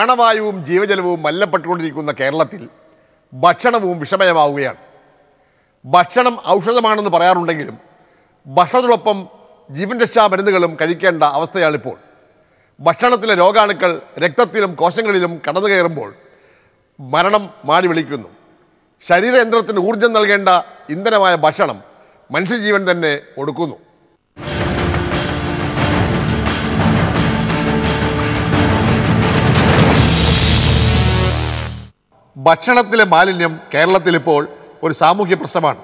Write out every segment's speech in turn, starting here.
പ്രാണവായുവും ജീവജലവും മല്ലപ്പെട്ടുകൊണ്ടിരിക്കുന്ന കേരളത്തിൽ ഭക്ഷണവും വിഷമയമാവുകയാണ് ഭക്ഷണം ഔഷധമാണെന്ന് പറയാറുണ്ടെങ്കിലും ഭക്ഷണത്തോടൊപ്പം ജീവൻ രക്ഷാ മരുന്നുകളും കഴിക്കേണ്ട അവസ്ഥയാണിപ്പോൾ ഭക്ഷണത്തിലെ രോഗാണുക്കൾ രക്തത്തിലും കോശങ്ങളിലും കടന്നു കയറുമ്പോൾ മരണം മാടി വിളിക്കുന്നു ശരീരയന്ത്രത്തിന് ഊർജം നൽകേണ്ട ഇന്ധനമായ ഭക്ഷണം മനുഷ്യജീവൻ തന്നെ ഒടുക്കുന്നു ഭക്ഷണത്തിലെ മാലിന്യം കേരളത്തിൽ ഇപ്പോൾ ഒരു സാമൂഹ്യ പ്രശ്നമാണ്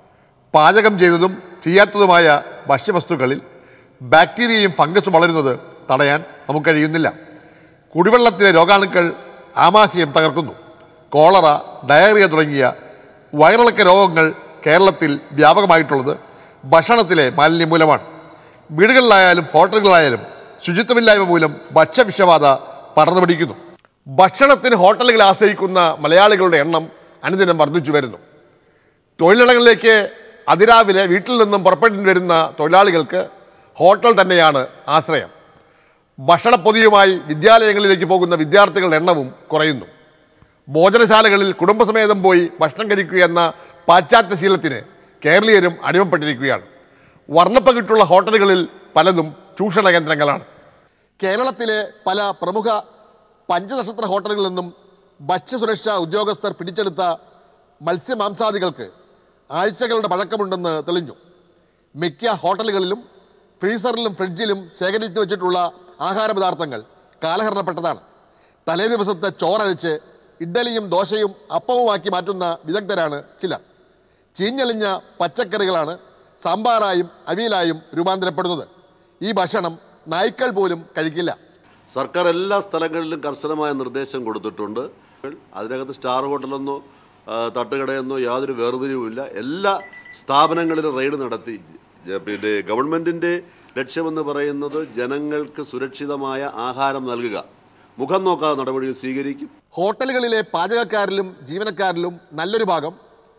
പാചകം ചെയ്തതും ചെയ്യാത്തതുമായ ഭക്ഷ്യവസ്തുക്കളിൽ ബാക്ടീരിയയും ഫംഗസും വളരുന്നത് തടയാൻ നമുക്ക് കഴിയുന്നില്ല കുടിവെള്ളത്തിലെ രോഗാണുക്കൾ ആമാശയം തകർക്കുന്നു കോളറ ഡയറിയ തുടങ്ങിയ വയറിളക്ക രോഗങ്ങൾ കേരളത്തിൽ വ്യാപകമായിട്ടുള്ളത് ഭക്ഷണത്തിലെ മാലിന്യം മൂലമാണ് വീടുകളിലായാലും ഹോട്ടലുകളിലായാലും ശുചിത്വമില്ലായ്മ മൂലം ഭക്ഷ്യവിഷബാധ പടർന്നു പിടിക്കുന്നു ഭക്ഷണത്തിന് ഹോട്ടലുകളെ ആശ്രയിക്കുന്ന മലയാളികളുടെ എണ്ണം അനുദിനം വർദ്ധിച്ചു വരുന്നു തൊഴിലിടങ്ങളിലേക്ക് അതിരാവിലെ വീട്ടിൽ നിന്നും പുറപ്പെട്ടു വരുന്ന തൊഴിലാളികൾക്ക് ഹോട്ടൽ തന്നെയാണ് ആശ്രയം ഭക്ഷണപ്പൊതിയുമായി വിദ്യാലയങ്ങളിലേക്ക് പോകുന്ന വിദ്യാർത്ഥികളുടെ എണ്ണവും കുറയുന്നു ഭോജനശാലകളിൽ കുടുംബസമേതം പോയി ഭക്ഷണം കഴിക്കുക എന്ന പാശ്ചാത്യ ശീലത്തിന് കേരളീയരും അടിമപ്പെട്ടിരിക്കുകയാണ് വർണ്ണപ്പകിട്ടുള്ള ഹോട്ടലുകളിൽ പലതും ചൂഷണ കേന്ദ്രങ്ങളാണ് കേരളത്തിലെ പല പ്രമുഖ പഞ്ചനക്ഷത്ര ഹോട്ടലുകളിൽ നിന്നും ഭക്ഷ്യസുരക്ഷാ ഉദ്യോഗസ്ഥർ പിടിച്ചെടുത്ത മത്സ്യമാംസാദികൾക്ക് ആഴ്ചകളുടെ പഴക്കമുണ്ടെന്ന് തെളിഞ്ഞു മിക്ക ഹോട്ടലുകളിലും ഫ്രീസറിലും ഫ്രിഡ്ജിലും ശേഖരിച്ചു വെച്ചിട്ടുള്ള ആഹാര പദാർത്ഥങ്ങൾ കാലഹരണപ്പെട്ടതാണ് തലേ ദിവസത്തെ ചോറരച്ച് ഇഡ്ഡലിയും ദോശയും അപ്പവുമാക്കി മാറ്റുന്ന വിദഗ്ധരാണ് ചിലർ ചീഞ്ഞളിഞ്ഞ പച്ചക്കറികളാണ് സാമ്പാറായും അവിയലായും രൂപാന്തരപ്പെടുന്നത് ഈ ഭക്ഷണം നായ്ക്കൾ പോലും കഴിക്കില്ല സർക്കാർ എല്ലാ സ്ഥലങ്ങളിലും കർശനമായ നിർദ്ദേശം കൊടുത്തിട്ടുണ്ട് അതിനകത്ത് സ്റ്റാർ ഹോട്ടലെന്നോ ആ, തട്ടുകടയെന്നോ യാതൊരു വേർതിരിവുമില്ല എല്ലാ സ്ഥാപനങ്ങളിലും റെയ്ഡ് നടത്തി ജ- പിന്നെ ഗവൺമെൻറ്റിൻ്റെ ലക്ഷ്യമെന്ന് പറയുന്നത് ജനങ്ങൾക്ക് സുരക്ഷിതമായ ആഹാരം നൽകുക മുഖം നോക്കാതെ നടപടികൾ സ്വീകരിക്കും ഹോട്ടലുകളിലെ പാചകക്കാരിലും ജീവനക്കാരിലും നല്ലൊരു ഭാഗം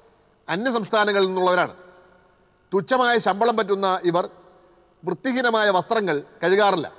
അന്യ സംസ്ഥാനങ്ങളിൽ നിന്നുള്ളവരാണ് തുച്ഛമായ ശമ്പളം പറ്റുന്ന ഇവർ വൃത്തിഹീനമായ വസ്ത്രങ്ങൾ കഴുകാറില്ല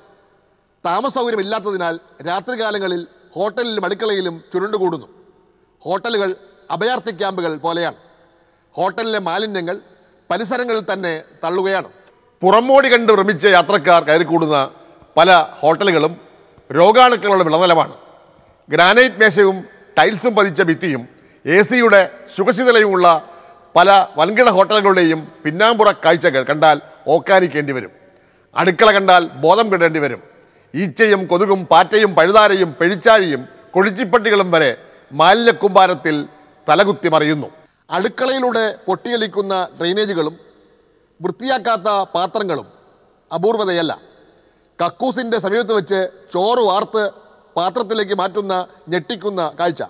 താമസ സൗകര്യമില്ലാത്തതിനാൽ രാത്രികാലങ്ങളിൽ ഹോട്ടലിലും അടുക്കളയിലും ചുരുണ്ടുകൂടുന്നു ഹോട്ടലുകൾ അഭയാർത്ഥി ക്യാമ്പുകൾ പോലെയാണ് ഹോട്ടലിലെ മാലിന്യങ്ങൾ പരിസരങ്ങളിൽ തന്നെ തള്ളുകയാണ് പുറമോടി കണ്ട് ഭ്രമിച്ച യാത്രക്കാർ കയറിക്കൂടുന്ന പല ഹോട്ടലുകളും രോഗാണുക്കളുടെ വിളനിലമാണ് ഗ്രാനൈറ്റ് മേശയും ടൈൽസും പതിച്ച ഭിത്തിയും എ സിയുടെ സുഖശീതലയുമുള്ള പല വൻകിട ഹോട്ടലുകളുടെയും പിന്നാമ്പുറ കാഴ്ചകൾ കണ്ടാൽ ഓക്കാനിക്കേണ്ടി വരും അടുക്കള കണ്ടാൽ ബോധം കെടേണ്ടി വരും ഈച്ചയും കൊതുകും പാറ്റയും പഴുതാരയും പെഴിച്ചാഴിയും കൊഴിച്ചിപ്പട്ടികളും വരെ മാലിന്യക്കുമ്പാരത്തിൽ തലകുത്തി മറിയുന്നു അടുക്കളയിലൂടെ പൊട്ടിയൊലിക്കുന്ന ഡ്രെയിനേജുകളും വൃത്തിയാക്കാത്ത പാത്രങ്ങളും അപൂർവതയല്ല കക്കൂസിൻ്റെ സമീപത്ത് വെച്ച് ചോറ് വാർത്ത് പാത്രത്തിലേക്ക് മാറ്റുന്ന ഞെട്ടിക്കുന്ന കാഴ്ച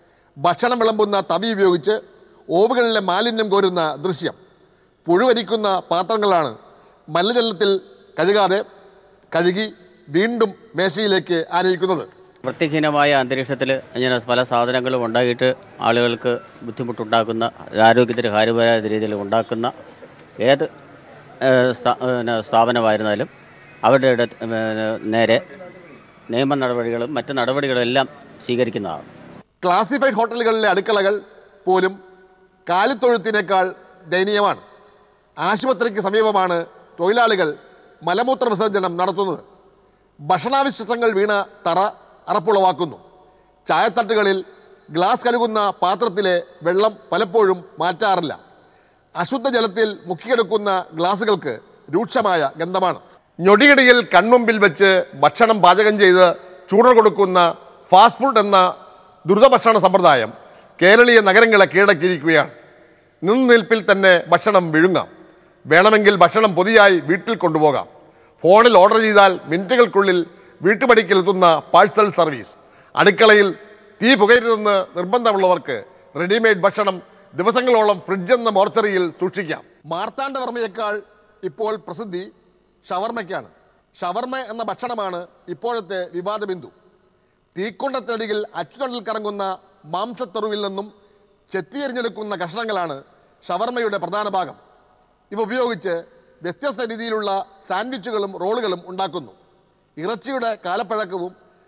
ഭക്ഷണം വിളമ്പുന്ന തവി ഉപയോഗിച്ച് ഓവുകളിലെ മാലിന്യം കോരുന്ന ദൃശ്യം പുഴുവരിക്കുന്ന പാത്രങ്ങളാണ് മലിനജലത്തിൽ കഴുകാതെ കഴുകി വീണ്ടും മേശയിലേക്ക് ആനയിക്കുന്നത് വൃത്തിഹീനമായ അന്തരീക്ഷത്തിൽ ഇങ്ങനെ പല സാധനങ്ങളും ഉണ്ടാക്കിയിട്ട് ആളുകൾക്ക് ബുദ്ധിമുട്ടുണ്ടാക്കുന്ന ആരോഗ്യത്തിന് ഹാനികരമായ രീതിയിൽ ഉണ്ടാക്കുന്ന ഏത് ഏഹ്, സ്ഥാ- പിന്നെ സ്ഥാപനമായിരുന്നാലും അവരുടെ ഇട പിന്നെ നേരെ നിയമ നടപടികളും മറ്റ് നടപടികളും എല്ലാം സ്വീകരിക്കുന്നതാണ് ക്ലാസിഫൈഡ് ഹോട്ടലുകളിലെ അടുക്കളകൾ പോലും കാലിത്തൊഴുത്തിനേക്കാൾ ദയനീയമാണ് ആശുപത്രിക്ക് സമീപമാണ് തൊഴിലാളികൾ മലമൂത്ര വിസർജനം നടത്തുന്നത് ഭക്ഷണാവശിഷ്ടങ്ങൾ വീണ തറ അറപ്പുളവാക്കുന്നു ചായത്തട്ടുകളിൽ ഗ്ലാസ് കഴുകുന്ന പാത്രത്തിലെ വെള്ളം പലപ്പോഴും മാറ്റാറില്ല അശുദ്ധ ജലത്തിൽ മുക്കിയെടുക്കുന്ന ഗ്ലാസുകൾക്ക് രൂക്ഷമായ ഗന്ധമാണ് ഞൊടിയിടയിൽ കൺമുമ്പിൽ വെച്ച് ഭക്ഷണം പാചകം ചെയ്ത് ചൂട് കൊടുക്കുന്ന ഫാസ്റ്റ് ഫുഡ് എന്ന ദ്രുതഭക്ഷണ സമ്പ്രദായം കേരളീയ നഗരങ്ങളെ കീഴടക്കിയിരിക്കുകയാണ് നിന്ന് നിൽപ്പിൽ തന്നെ ഭക്ഷണം വിഴുങ്ങാം വേണമെങ്കിൽ ഭക്ഷണം പൊതിയായി വീട്ടിൽ കൊണ്ടുപോകാം ഫോണിൽ ഓർഡർ ചെയ്താൽ മിനിറ്റുകൾക്കുള്ളിൽ വീട്ടുപടിക്കെത്തുന്ന പാഴ്സൽ സർവീസ് അടുക്കളയിൽ തീ പുകയരുതെന്ന് നിർബന്ധമുള്ളവർക്ക് റെഡിമെയ്ഡ് ഭക്ഷണം ദിവസങ്ങളോളം ഫ്രിഡ്ജ് എന്ന മോർച്ചറിയിൽ സൂക്ഷിക്കാം മാർത്താണ്ഡവർമ്മയേക്കാൾ ഇപ്പോൾ പ്രസിദ്ധി ഷവർമ്മയ്ക്കാണ് ഷവർമ്മ എന്ന ഭക്ഷണമാണ് ഇപ്പോഴത്തെ വിവാദ ബിന്ദു തീക്കൊണ്ടത്തടിയിൽ അച്ചുതണ്ടിൽ കറങ്ങുന്ന മാംസത്തെറുവിൽ നിന്നും ചെത്തിയെറിഞ്ഞെടുക്കുന്ന കഷ്ണങ്ങളാണ് ഷവർമ്മയുടെ പ്രധാന ഭാഗം ഇവ ഉപയോഗിച്ച് വ്യത്യസ്ത രീതിയിലുള്ള സാൻഡ്വിച്ചുകളും റോളുകളും ഉണ്ടാക്കുന്നു ഇറച്ചിയുടെ കാലപ്പഴക്കവും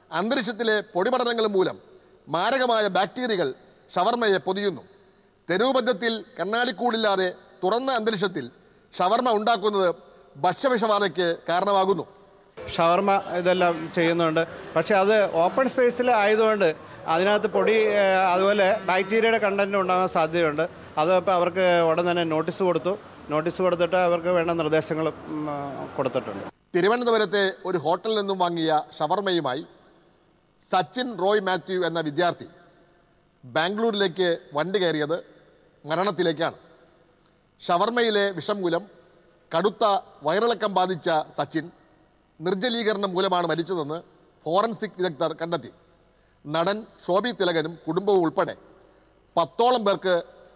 അന്തരീക്ഷത്തിലെ പൊടിപടലങ്ങൾ മൂലം മാരകമായ ബാക്ടീരിയകൾ ഷവർമയെ പൊതിയുന്നു തെരുവ് മധ്യത്തിൽ കണ്ണാടിക്കൂടില്ലാതെ തുറന്ന അന്തരീക്ഷത്തിൽ ഷവർമ ഉണ്ടാക്കുന്നത് ഭക്ഷ്യവിഷബാധയ്ക്ക് കാരണമാകുന്നു ഷവർമ ഇതെല്ലാം ചെയ്യുന്നുണ്ട് പക്ഷേ അത് ഓപ്പൺ സ്പേസിൽ ആയതുകൊണ്ട് അതിനകത്ത് പൊടി ഏഹ്, അതുപോലെ ബാക്ടീരിയയുടെ കണ്ടൻറ്റ് ഉണ്ടാകാൻ സാധ്യതയുണ്ട് അത് ഇപ്പോൾ അവർക്ക് ഉടൻ തന്നെ നോട്ടീസ് കൊടുത്തു നോട്ടീസ് കൊടുത്തിട്ട് അവർക്ക് വേണ്ട നിർദ്ദേശങ്ങളും ഉം, ആ, കൊടുത്തിട്ടുണ്ട് തിരുവനന്തപുരത്തെ ഒരു ഹോട്ടലിൽ നിന്നും വാങ്ങിയ ഷവർമയുമായി സച്ചിൻ റോയ് മാത്യു എന്ന വിദ്യാർത്ഥി ബാംഗ്ലൂരിലേക്ക് വണ്ടി കയറിയത് മരണത്തിലേക്കാണ് ഷവർമയിലെ വിഷം മൂലം കടുത്ത വയറിളക്കം ബാധിച്ച സച്ചിൻ നിർജ്ജലീകരണം മൂലമാണ് മരിച്ചതെന്ന് ഫോറൻസിക് വിദഗ്ധർ കണ്ടെത്തി നടൻ ശോഭി തിലകനും കുടുംബവും ഉൾപ്പെടെ പത്തോളം പേർക്ക്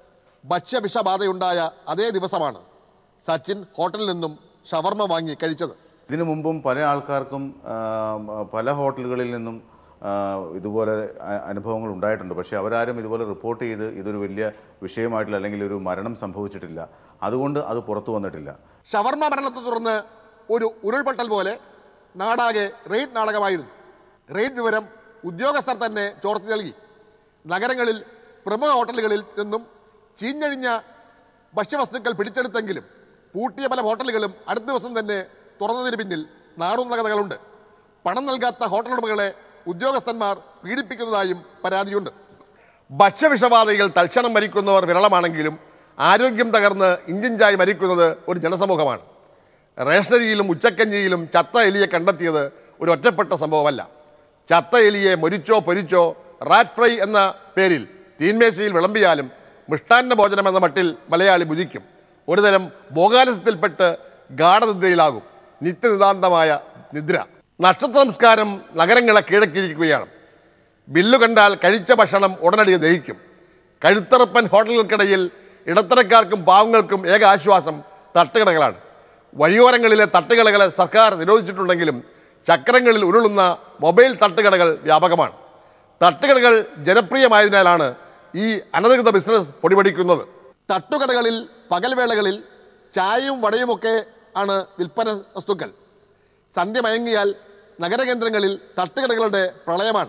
ഭക്ഷ്യവിഷബാധയുണ്ടായ അതേ ദിവസമാണ് സച്ചിൻ ഹോട്ടലിൽ നിന്നും ഷവർമ വാങ്ങി കഴിച്ചത് ഇതിനു മുമ്പും പല ആൾക്കാർക്കും ആ, പല ഹോട്ടലുകളിൽ നിന്നും ആ, ഇതുപോലെ അ- അനുഭവങ്ങൾ ഉണ്ടായിട്ടുണ്ട് പക്ഷേ അവരാരും ഇതുപോലെ റിപ്പോർട്ട് ചെയ്ത് ഇതൊരു വലിയ വിഷയമായിട്ടില്ല അല്ലെങ്കിൽ ഒരു മരണം സംഭവിച്ചിട്ടില്ല അതുകൊണ്ട് അത് പുറത്തു വന്നിട്ടില്ല ഷവർമ മരണത്തെ തുടർന്ന് ഒരു ഉരുൾപൊട്ടൽ പോലെ നാടാകെ റെയ്ഡ് നാടകമായിരുന്നു റെയ്ഡ് വിവരം ഉദ്യോഗസ്ഥർ തന്നെ ചോർത്തി നൽകി നഗരങ്ങളിൽ പ്രമുഖ ഹോട്ടലുകളിൽ നിന്നും ചീഞ്ഞഴിഞ്ഞ ഭക്ഷ്യവസ്തുക്കൾ പിടിച്ചെടുത്തെങ്കിലും പൂട്ടിയ പല ഹോട്ടലുകളും അടുത്ത ദിവസം തന്നെ തുറന്നതിന് പിന്നിൽ നാടുന്ന കഥകളുണ്ട് പണം നൽകാത്ത ഹോട്ടൽ ഉടമകളെ ഉദ്യോഗസ്ഥന്മാർ പീഡിപ്പിക്കുന്നതായും പരാതിയുണ്ട് ഭക്ഷ്യവിഷബാധകൾ തൽക്ഷണം മരിക്കുന്നവർ വിരളമാണെങ്കിലും ആരോഗ്യം തകർന്ന് ഇഞ്ചിഞ്ചായി മരിക്കുന്നത് ഒരു ജനസമൂഹമാണ് റേഷനരിയിലും ഉച്ചക്കഞ്ഞിയിലും ചത്ത എലിയെ കണ്ടെത്തിയത് ഒരു ഒറ്റപ്പെട്ട സംഭവമല്ല ചത്ത എലിയെ മൊരിച്ചോ പൊരിച്ചോ റാറ്റ് ഫ്രൈ എന്ന പേരിൽ തീന്മേശയിൽ വിളമ്പിയാലും മിഷ്ടാന്ന ഭോജനം എന്ന മട്ടിൽ മലയാളി ഭുജിക്കും ഒരുതരം ഭോഗാലസ്യത്തിൽപ്പെട്ട് ഗാഠനിദ്രയിലാകും നിത്യനിതാന്തമായ നിദ്ര നക്ഷത്ര സംസ്കാരം നഗരങ്ങളെ കീഴക്കിയിരിക്കുകയാണ് ബില്ല് കണ്ടാൽ കഴിച്ച ഭക്ഷണം ഉടനടി ദഹിക്കും കഴുത്തറപ്പൻ ഹോട്ടലുകൾക്കിടയിൽ ഇടത്തരക്കാർക്കും പാവങ്ങൾക്കും ഏക ആശ്വാസം തട്ടുകടകളാണ് വഴിയോരങ്ങളിലെ തട്ടുകടകളെ സർക്കാർ നിരോധിച്ചിട്ടുണ്ടെങ്കിലും ചക്രങ്ങളിൽ ഉരുളുന്ന മൊബൈൽ തട്ടുകടകൾ വ്യാപകമാണ് തട്ടുകടകൾ ജനപ്രിയമായതിനാലാണ് ഈ അനധികൃത ബിസിനസ് പൊടിപടിക്കുന്നത് തട്ടുകടകളിൽ പകൽവേളകളിൽ ചായയും വടയുമൊക്കെ ആണ് വിൽപ്പന വസ്തുക്കൾ സന്ധ്യ മയങ്ങിയാൽ നഗരകേന്ദ്രങ്ങളിൽ തട്ടുകടകളുടെ പ്രളയമാണ്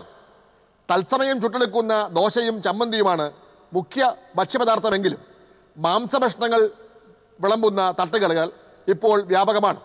തത്സമയം ചുട്ടെടുക്കുന്ന ദോശയും ചമ്മന്തിയുമാണ് മുഖ്യ ഭക്ഷ്യപദാർത്ഥമെങ്കിലും മാംസഭക്ഷണങ്ങൾ വിളമ്പുന്ന തട്ടുകടകൾ ഇപ്പോൾ വ്യാപകമാണ്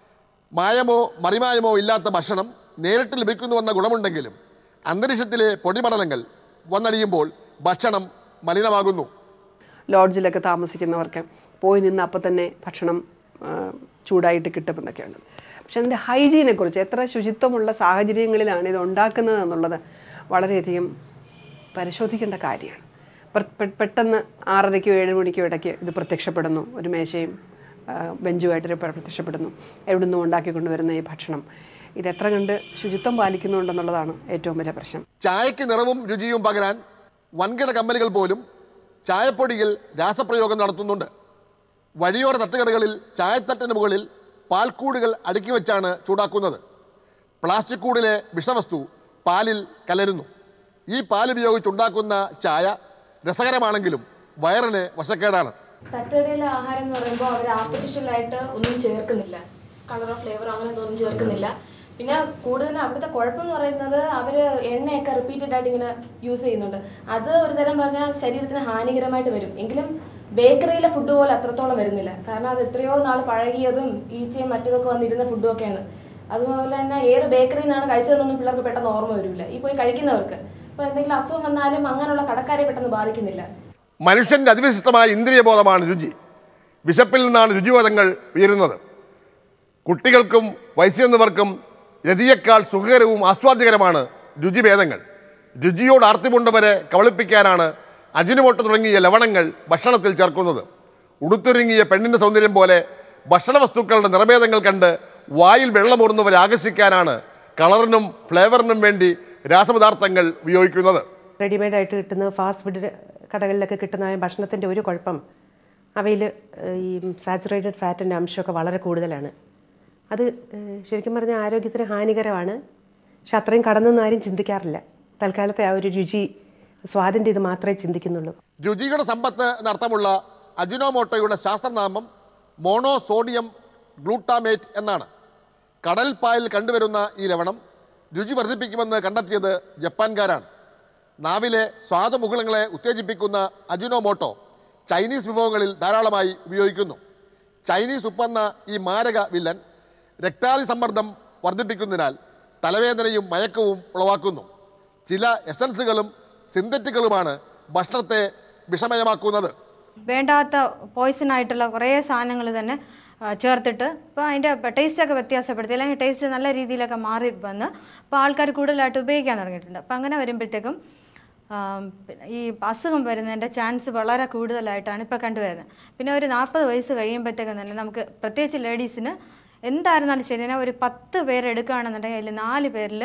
മായമോ മറിമായമോ ഇല്ലാത്ത ഭക്ഷണം നേരിട്ട് ലഭിക്കുന്നുവെന്ന ഗുണമുണ്ടെങ്കിലും അന്തരീക്ഷത്തിലെ പൊടിപടലങ്ങൾ വന്നടിയുമ്പോൾ ഭക്ഷണം മലിനമാകുന്നു ലോഡ്ജിലൊക്കെ താമസിക്കുന്നവർക്ക് പോയി നിന്ന് അപ്പം തന്നെ ഭക്ഷണം ആ, ചൂടായിട്ട് കിട്ടുമെന്നൊക്കെയുണ്ട് പക്ഷെ അതിൻ്റെ ഹൈജീനെ കുറിച്ച് എത്ര ശുചിത്വമുള്ള സാഹചര്യങ്ങളിലാണ് ഇത് ഉണ്ടാക്കുന്നത് എന്നുള്ളത് വളരെയധികം പരിശോധിക്കേണ്ട കാര്യമാണ് പെ- പെ- പെട്ടെന്ന് ആറരയ്ക്കോ ഏഴ് മണിക്കോ ഇടയ്ക്ക് ഇത് പ്രത്യക്ഷപ്പെടുന്നു ഒരു മേശയും ആ, ബെഞ്ചുമായിട്ട് ഇത് പ്രത്യക്ഷപ്പെടുന്നു എവിടുന്നും ഉണ്ടാക്കി കൊണ്ടുവരുന്ന ഈ ഭക്ഷണം ഇത് എത്ര കണ്ട് ശുചിത്വം പാലിക്കുന്നുണ്ടെന്നുള്ളതാണ് ഏറ്റവും വലിയ പ്രശ്നം ചായയ്ക്ക് നിറവും രുചിയും പകരാൻ വൻകിട കമ്പനികൾ പോലും ചായപ്പൊടിയിൽ രാസപ്രയോഗം നടത്തുന്നുണ്ട് വഴിയോര തട്ടുകടകളിൽ ചായത്തട്ടിന് മുകളിൽ പാൽക്കൂടുകൾ അടുക്കി വെച്ചാണ് ചൂടാക്കുന്നത് പ്ലാസ്റ്റിക് കൂടിലെ വിഷവസ്തു പാലിൽ കലരുന്നു ഈ പാൽ ഉപയോഗിച്ചുണ്ടാക്കുന്ന ചായ രസകരമാണെങ്കിലും വയറിന് വശക്കേടാണ് തട്ടുകടയിലെ ആഹാരം എന്ന് പറയുമ്പോൾ അവർ ആർട്ടിഫിഷ്യലായിട്ട് ഒന്നും ചേർക്കുന്നില്ല കളറോ ഫ്ലേവറോ അങ്ങനെ ഒന്നും ചേർക്കുന്നില്ല പിന്നെ കൂടുതലും അവിടുത്തെ കുഴപ്പം എന്ന് പറയുന്നത് അവർ എണ്ണയൊക്കെ റിപ്പീറ്റഡ് ആയിട്ട് ഇങ്ങനെ യൂസ് ചെയ്യുന്നുണ്ട് അത് ഒരു തരം പറഞ്ഞാൽ ശരീരത്തിന് ഹാനികരമായിട്ട് വരും എങ്കിലും ബേക്കറിയിലെ ഫുഡ് പോലെ അത്രത്തോളം വരുന്നില്ല കാരണം അത് എത്രയോ നാൾ പഴകിയതും ഈച്ചയും മറ്റതൊക്കെ വന്നിരുന്ന ഫുഡും ഒക്കെയാണ് അതുപോലെ തന്നെ ഏത് ബേക്കറിയിൽ നിന്നാണ് കഴിച്ചതെന്നൊന്നും പിള്ളേർക്ക് പെട്ടെന്ന് ഓർമ്മ വരില്ല ഈ പോയി കഴിക്കുന്നവർക്ക് അപ്പോൾ എന്തെങ്കിലും അസുഖം വന്നാലും അങ്ങനെയുള്ള കടക്കാരെ പെട്ടെന്ന് ബാധിക്കുന്നില്ല മനുഷ്യൻ്റെ അതിവിശിഷ്ടമായ ഇന്ദ്രിയബോധമാണ് രുചി വിശപ്പിൽ നിന്നാണ് രുചിബോധങ്ങൾ ഉയരുന്നത് കുട്ടികൾക്കും വയസ്സിയെന്നവർക്കും രതിയേക്കാൾ സുഖകരവും ആസ്വാദ്യകരമാണ് രുചിഭേദങ്ങൾ രുചിയോട് ആർത്തിപൂണ്ടവരെ കബളിപ്പിക്കാനാണ് അജിനുമോട്ട് തുടങ്ങിയ ലവണങ്ങൾ ഭക്ഷണത്തിൽ ചേർക്കുന്നത് ഉടുത്തൊരുങ്ങിയ പെണ്ണിൻ്റെ സൗന്ദര്യം പോലെ ഭക്ഷണവസ്തുക്കളുടെ നിറഭേദങ്ങൾ കണ്ട് വായിൽ വെള്ളമൂറുന്നവരെ ആകർഷിക്കാനാണ് കളറിനും ഫ്ലേവറിനും വേണ്ടി രാസപദാർത്ഥങ്ങൾ ഉപയോഗിക്കുന്നത് റെഡിമെയ്ഡ് ആയിട്ട് കിട്ടുന്ന ഫാസ്റ്റ് ഫുഡ് കടകളിലൊക്കെ കിട്ടുന്ന ഭക്ഷണത്തിൻ്റെ ഒരു കുഴപ്പം അവയിൽ ഈ സാച്ചുറേറ്റഡ് ഫാറ്റിൻ്റെ അംശമൊക്കെ വളരെ കൂടുതലാണ് അത് ഏഹ്, ശരിക്കും പറഞ്ഞാൽ ആരോഗ്യത്തിന് ഹാനികരമാണ് പക്ഷെ അത്രയും കടന്നൊന്നും ആരും ചിന്തിക്കാറില്ല തൽക്കാലത്തെ ആ ഒരു രുചി സ്വാദിൻ്റെ ഇത് മാത്രമേ ചിന്തിക്കുന്നുള്ളൂ രുചിയുടെ സമ്പത്ത് എന്നർത്ഥമുള്ള അജിനോമോട്ടോയുടെ ശാസ്ത്രനാമം മോണോസോഡിയം ഗ്ലൂട്ടാമേറ്റ് എന്നാണ് കടൽ പായൽ കണ്ടുവരുന്ന ഈ ലവണം രുചി വർദ്ധിപ്പിക്കുമെന്ന് കണ്ടെത്തിയത് ജപ്പാൻകാരാണ് നാവിലെ സ്വാദമുകുളങ്ങളെ ഉത്തേജിപ്പിക്കുന്ന അജുനോമോട്ടോ ചൈനീസ് വിഭവങ്ങളിൽ ധാരാളമായി ഉപയോഗിക്കുന്നു ചൈനീസ് ഉപ്പെന്ന ഈ മാരക വില്ലൻ രക്താതി സമ്മർദ്ദം വർദ്ധിപ്പിക്കുന്നതിനാൽ തലവേദനയും മയക്കവും ഉളവാക്കുന്നു ചില എസൻസുകളും സിന്തറ്റിക്കുകളുമാണ് ഭക്ഷണത്തെ വിഷമയമാക്കുന്നത് വേണ്ടാത്ത പോയിസൺ ആയിട്ടുള്ള കുറേ സാധനങ്ങൾ തന്നെ ആ, ചേർത്തിട്ട് ഇപ്പോൾ അതിൻ്റെ ടേസ്റ്റൊക്കെ വ്യത്യാസപ്പെടുത്തി അല്ലെങ്കിൽ ടേസ്റ്റ് നല്ല രീതിയിലൊക്കെ മാറി വന്ന് അപ്പോൾ ആൾക്കാർ കൂടുതലായിട്ട് ഉപയോഗിക്കാൻ തുടങ്ങിയിട്ടുണ്ട് അപ്പോൾ അങ്ങനെ വരുമ്പോഴത്തേക്കും ആം, പിന്നെ ഈ അസുഖം വരുന്നതിൻ്റെ ചാൻസ് വളരെ കൂടുതലായിട്ടാണ് ഇപ്പോൾ കണ്ടുവരുന്നത് പിന്നെ ഒരു നാൽപ്പത് വയസ്സ് കഴിയുമ്പോഴത്തേക്കും തന്നെ നമുക്ക് പ്രത്യേകിച്ച് ലേഡീസിന് എന്തായിരുന്നാലും ശരി ഞാൻ ഒരു പത്ത് പേരെടുക്കുകയാണെന്നുണ്ടെങ്കിൽ അതിൽ നാല് പേരിൽ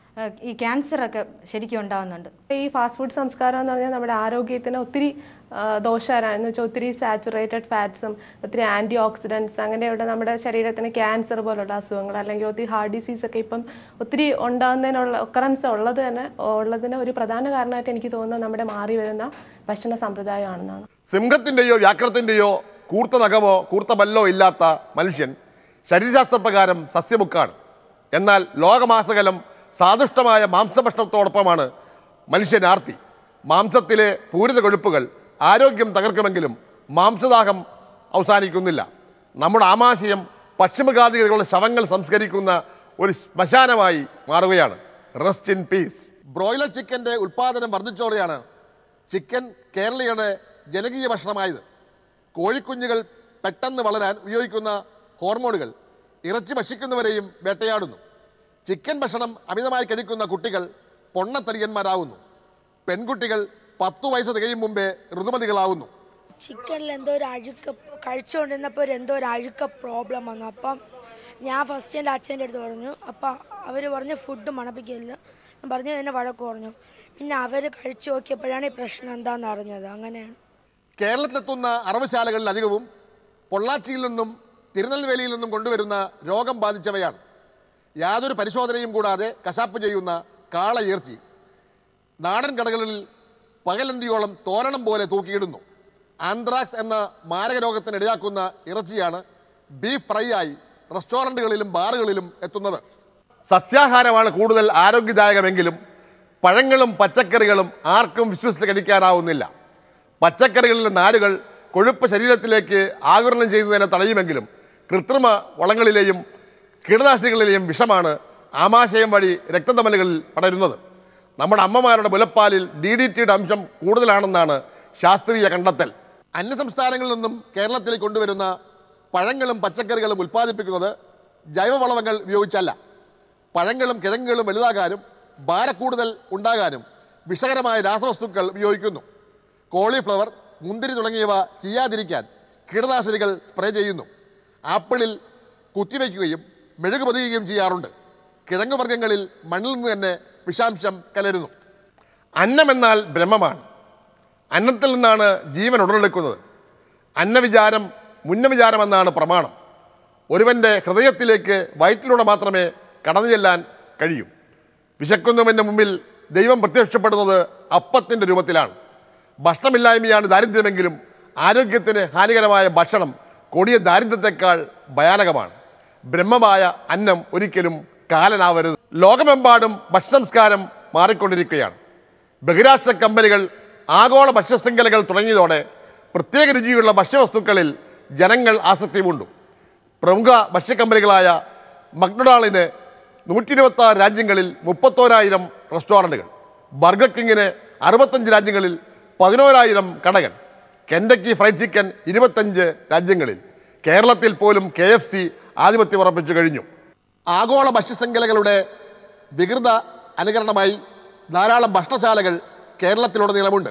ഈ ക്യാൻസറൊക്കെ ശരിക്കും ഉണ്ടാകുന്നുണ്ട് ഈ ഫാസ്റ്റ് ഫുഡ് സംസ്കാരം എന്ന് പറഞ്ഞാൽ നമ്മുടെ ആരോഗ്യത്തിന് ഒത്തിരി ആ, ദോഷകരമാണ് എന്ന് വെച്ചാൽ ഒത്തിരി സാച്ചുറേറ്റഡ് ഫാറ്റ്സും ഒത്തിരി ആൻറ്റി ഓക്സിഡൻസ് അങ്ങനെയുള്ള നമ്മുടെ ശരീരത്തിന് ക്യാൻസർ പോലുള്ള അസുഖങ്ങൾ അല്ലെങ്കിൽ ഒത്തിരി ഹാർട്ട് ഡിസീസ് ഒക്കെ ഇപ്പം ഒത്തിരി ഉണ്ടാകുന്നതിനുള്ള ഒക്കറൻസ് ഉള്ളത് തന്നെ ഉള്ളതിന് ഒരു പ്രധാന കാരണമായിട്ട് എനിക്ക് തോന്നുന്നത് നമ്മുടെ മാറി വരുന്ന ഭക്ഷണ സമ്പ്രദായമാണെന്നാണ് സിംഹത്തിൻ്റെയോ വ്യാഘ്രത്തിൻ്റെയോ കൂർത്ത നഖമോ കൂർത്ത പല്ലോ ഇല്ലാത്ത മനുഷ്യൻ ശരീരശാസ്ത്രപ്രകാരം സസ്യബുക്കാണ് എന്നാൽ ലോകമാസകലം സാദുഷ്ടമായ മാംസഭക്ഷണത്തോടൊപ്പമാണ് മനുഷ്യൻ ആർത്തി മാംസത്തിലെ പൂരിത കൊഴുപ്പുകൾ ആരോഗ്യം തകർക്കുമെങ്കിലും മാംസദാഹം അവസാനിക്കുന്നില്ല നമ്മുടെ ആമാശയം പക്ഷിമഘാതികളുടെ ശവങ്ങൾ സംസ്കരിക്കുന്ന ഒരു ശ്മശാനമായി മാറുകയാണ് റെസ്റ്റ് ഇൻ പീസ് ബ്രോയിലർ ചിക്കൻ്റെ ഉൽപ്പാദനം വർദ്ധിച്ചോടെയാണ് ചിക്കൻ കേരളീയരുടെ ജനകീയ ഭക്ഷണമായത് കോഴിക്കുഞ്ഞുകൾ പെട്ടെന്ന് വളരാൻ ഉപയോഗിക്കുന്ന ഹോർമോണുകൾ ഇറച്ചി ഭക്ഷിക്കുന്നവരെയും വേട്ടയാടുന്നു ചിക്കൻ ഭക്ഷണം അമിതമായി കഴിക്കുന്ന കുട്ടികൾ പൊണ്ണത്തടിയന്മാരാവുന്നു പെൺകുട്ടികൾ പത്തു വയസ്സ് തികയും മുമ്പേ ഋതുമതികളാവുന്നു ചിക്കനിൽ എന്തോ ഒരു അഴുക്ക് കഴിച്ചുകൊണ്ടിരുന്നപ്പോൾ ഒരു എന്തോ ഒരു അഴുക്ക പ്രോബ്ലം വന്നു അപ്പം ഞാൻ ഫസ്റ്റ് എൻ്റെ അച്ഛൻ്റെ അടുത്ത് പറഞ്ഞു അപ്പം അവർ പറഞ്ഞു ഫുഡ് മണപ്പിക്കില്ല ഞാൻ പറഞ്ഞു എന്നെ വഴക്ക് പറഞ്ഞു പിന്നെ അവർ കഴിച്ചു നോക്കിയപ്പോഴാണ് ഈ പ്രശ്നം എന്താണെന്ന് അറിഞ്ഞത് അങ്ങനെയാണ് കേരളത്തിലെത്തുന്ന അറവുശാലകളിൽ അധികവും പൊള്ളാച്ചിയിൽ നിന്നും തിരുനെൽവേലിയിൽ നിന്നും കൊണ്ടുവരുന്ന രോഗം ബാധിച്ചവയാണ് യാതൊരു പരിശോധനയും കൂടാതെ കശാപ്പ് ചെയ്യുന്ന കാളയിറച്ചി നാടൻ കടകളിൽ പകലന്തിയോളം തോരണം പോലെ തൂക്കിയിടുന്നു ആന്ത്രാക്സ് എന്ന മാരക രോഗത്തിന് ഇടയാക്കുന്ന ഇറച്ചിയാണ് ബീഫ് ഫ്രൈ ആയി റെസ്റ്റോറൻറ്റുകളിലും ബാറുകളിലും എത്തുന്നത് സസ്യാഹാരമാണ് കൂടുതൽ ആരോഗ്യദായകമെങ്കിലും പഴങ്ങളും പച്ചക്കറികളും ആർക്കും വിശ്വസിച്ച് കഴിക്കാനാവുന്നില്ല പച്ചക്കറികളിലെ നാരുകൾ കൊഴുപ്പ് ശരീരത്തിലേക്ക് ആകിരണം ചെയ്യുന്നതിനെ തടയുമെങ്കിലും കൃത്രിമ വളങ്ങളിലെയും കീടനാശിനികളിലെയും വിഷമാണ് ആമാശയം വഴി രക്തധമനികളിൽ പടരുന്നത് നമ്മുടെ അമ്മമാരുടെ മുലപ്പാലിൽ ഡി ഡി ടിയുടെ അംശം കൂടുതലാണെന്നാണ് ശാസ്ത്രീയ കണ്ടെത്തൽ അന്യസംസ്ഥാനങ്ങളിൽ നിന്നും കേരളത്തിൽ കൊണ്ടുവരുന്ന പഴങ്ങളും പച്ചക്കറികളും ഉൽപ്പാദിപ്പിക്കുന്നത് ജൈവവളങ്ങൾ ഉപയോഗിച്ചല്ല പഴങ്ങളും കിഴങ്ങുകളും വലുതാകാനും ഭാരക്കൂടുതൽ ഉണ്ടാകാനും വിഷകരമായ രാസവസ്തുക്കൾ ഉപയോഗിക്കുന്നു കോളിഫ്ലവർ മുന്തിരി തുടങ്ങിയവ ചെയ്യാതിരിക്കാൻ കീടനാശിനികൾ സ്പ്രേ ചെയ്യുന്നു ആപ്പിളിൽ കുത്തിവയ്ക്കുകയും മെഴുക് പതിയുകയും ചെയ്യാറുണ്ട് കിഴങ്ങുവർഗ്ഗങ്ങളിൽ മണ്ണിൽ നിന്ന് തന്നെ വിഷാംശം കലരുന്നു അന്നമെന്നാൽ ബ്രഹ്മമാണ് അന്നത്തിൽ നിന്നാണ് ജീവൻ ഉടലെടുക്കുന്നത് അന്നവിചാരം മുന്നവിചാരമെന്നാണ് പ്രമാണം ഒരുവൻ്റെ ഹൃദയത്തിലേക്ക് വയറ്റിലൂടെ മാത്രമേ കടന്നു ചെല്ലാൻ കഴിയൂ വിശക്കുന്നവൻ്റെ മുമ്പിൽ ദൈവം പ്രത്യക്ഷപ്പെടുന്നത് അപ്പത്തിൻ്റെ രൂപത്തിലാണ് ഭക്ഷണമില്ലായ്മയാണ് ദാരിദ്ര്യമെങ്കിലും ആരോഗ്യത്തിന് ഹാനികരമായ ഭക്ഷണം കൊടിയ ദാരിദ്ര്യത്തെക്കാൾ ഭയാനകമാണ് ബ്രഹ്മമായ അന്നം ഒരിക്കലും കാലനാവരുത് ലോകമെമ്പാടും ഭക്ഷ്യസംസ്കാരം മാറിക്കൊണ്ടിരിക്കുകയാണ് ബഹിരാഷ്ട്ര കമ്പനികൾ ആഗോള ഭക്ഷ്യശൃംഖലകൾ തുടങ്ങിയതോടെ പ്രത്യേക രുചിയുള്ള ഭക്ഷ്യവസ്തുക്കളിൽ ജനങ്ങൾ ആസക്തി പൂണ്ടു പ്രമുഖ ഭക്ഷ്യക്കമ്പനികളായ മക്ഡൊണാൾഡിന് നൂറ്റി ഇരുപത്തി ആറ് രാജ്യങ്ങളിൽ മുപ്പത്തോരായിരം റെസ്റ്റോറൻറ്റുകൾ ബർഗർ കിങ്ങിന് അറുപത്തഞ്ച് രാജ്യങ്ങളിൽ പതിനോരായിരം കടകൾ കെൻഡക്കി ഫ്രൈഡ് ചിക്കൻ ഇരുപത്തഞ്ച് രാജ്യങ്ങളിൽ കേരളത്തിൽ പോലും കെ എഫ് സി ആധിപത്യം ഉറപ്പിച്ചു കഴിഞ്ഞു ആഗോള ഭക്ഷ്യശൃംഖലകളുടെ വികൃത അനുകരണമായി ധാരാളം ഭക്ഷണശാലകൾ കേരളത്തിലുടനീളമുണ്ട്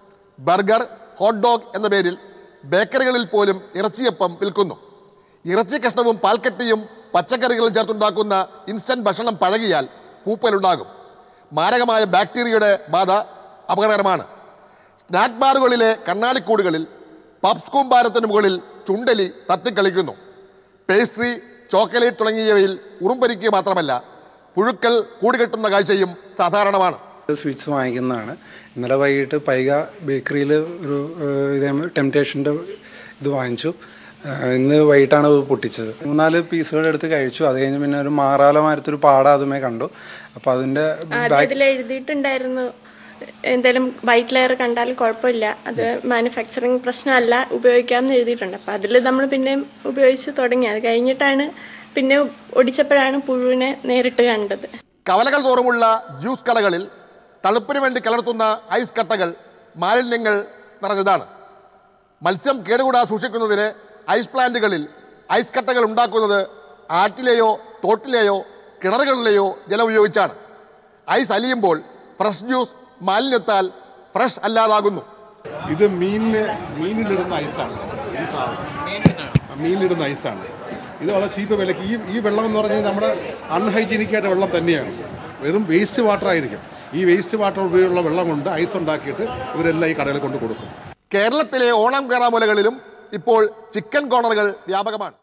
ബർഗർ ഹോട്ട് ഡോഗ് എന്ന പേരിൽ ബേക്കറികളിൽ പോലും ഇറച്ചിയപ്പം വിൽക്കുന്നു ഇറച്ചി കഷ്ണവും പാൽക്കട്ടിയും പച്ചക്കറികളും ചേർത്തുണ്ടാക്കുന്ന ഇൻസ്റ്റന്റ് ഭക്ഷണം പഴകിയാൽ പൂപ്പലുണ്ടാകും മാരകമായ ബാക്ടീരിയയുടെ ബാധ അപകടകരമാണ് സ്നാക്ക് ബാറുകളിലെ കണ്ണാടിക്കൂടുകളിൽ പപ്സ് കൂമ്പാരത്തിന് മുകളിൽ ചുണ്ടലി തത്തിക്കളിക്കുന്നു പേസ്ട്രി ചോക്ലേറ്റ് തുടങ്ങിയവയിൽ ഉറുമ്പരിക്കുക മാത്രമല്ല പുഴുക്കൾ കൂടുകെട്ടുന്ന കാഴ്ചയും സാധാരണമാണ് സ്വീറ്റ്സ് വാങ്ങിക്കുന്നതാണ് ഇന്നലെ വൈകിട്ട് പൈക ബേക്കറിയിൽ ഒരു ഏഹ്, ഇതേ ടെംപ്റ്റേഷൻ്റെ ഇത് വാങ്ങിച്ചു ഏഹ്, ഇന്ന് വൈകിട്ടാണ് അത് പൊട്ടിച്ചത് മൂന്നാല് പീസുകൾ എടുത്ത് കഴിച്ചു അത് കഴിഞ്ഞ് പിന്നെ ഒരു മാറാല മാരത്തൊരു പാട അതുമേ കണ്ടു അപ്പോൾ അതിൻ്റെ ആദ്യം ഇതിൽ എഴുതിയിട്ടുണ്ടായിരുന്നു എന്തായാലും വൈറ്റ് ലെയർ കണ്ടാൽ കുഴപ്പമില്ല അത് മാനുഫാക്ചറിങ് പ്രശ്നമല്ല ഉപയോഗിക്കാമെന്ന് എഴുതിയിട്ടുണ്ട് അപ്പോൾ അതിൽ നമ്മൾ പിന്നെയും ഉപയോഗിച്ച് തുടങ്ങി അത് കഴിഞ്ഞിട്ടാണ് പിന്നെ ഒടിച്ചപ്പോഴാണ് പുഴുവിനെ നേരിട്ട് കണ്ടത് കവലകൾ തോറുമുള്ള ജ്യൂസ് കടകളിൽ തണുപ്പിന് വേണ്ടി കലർത്തുന്ന ഐസ് കട്ടകൾ മാലിന്യങ്ങൾ നിറഞ്ഞതാണ് മത്സ്യം കേടുകൂടാതെ സൂക്ഷിക്കുന്നതിന് ഐസ് പ്ലാന്റുകളിൽ ഐസ് കട്ടകൾ ഉണ്ടാക്കുന്നത് ആറ്റിലെയോ തോട്ടിലെയോ കിണറുകളിലെയോ ജലം ഉപയോഗിച്ചാണ് ഐസ് അലിയുമ്പോൾ ഫ്രഷ് ജ്യൂസ് മാലിന്യത്താൽ ഫ്രഷ് അല്ലാതാകുന്നു ഇത് മീനിന് മീനിലിടുന്ന ഐസാണ് ഈ സാധനം മീനിലിടുന്ന ഐസാണ് ഇത് വളരെ ചീപ്പ് വിലക്ക് ഈ ഈ വെള്ളം എന്ന് പറഞ്ഞാൽ നമ്മുടെ അൺഹൈജീനിക് ആയിട്ട് വെള്ളം തന്നെയാണ് വെറും വേസ്റ്റ് വാട്ടർ ആയിരിക്കും ഈ വേസ്റ്റ് വാട്ടർ ഉപയോഗിച്ചുള്ള വെള്ളം കൊണ്ട് ഐസ് ഉണ്ടാക്കിയിട്ട് ഇവരെല്ലാം ഈ കടകളിൽ കൊണ്ട് കൊടുക്കും കേരളത്തിലെ ഓണം കേറാമൂലകളിലും ഇപ്പോൾ ചിക്കൻ കോർണറുകൾ വ്യാപകമാണ്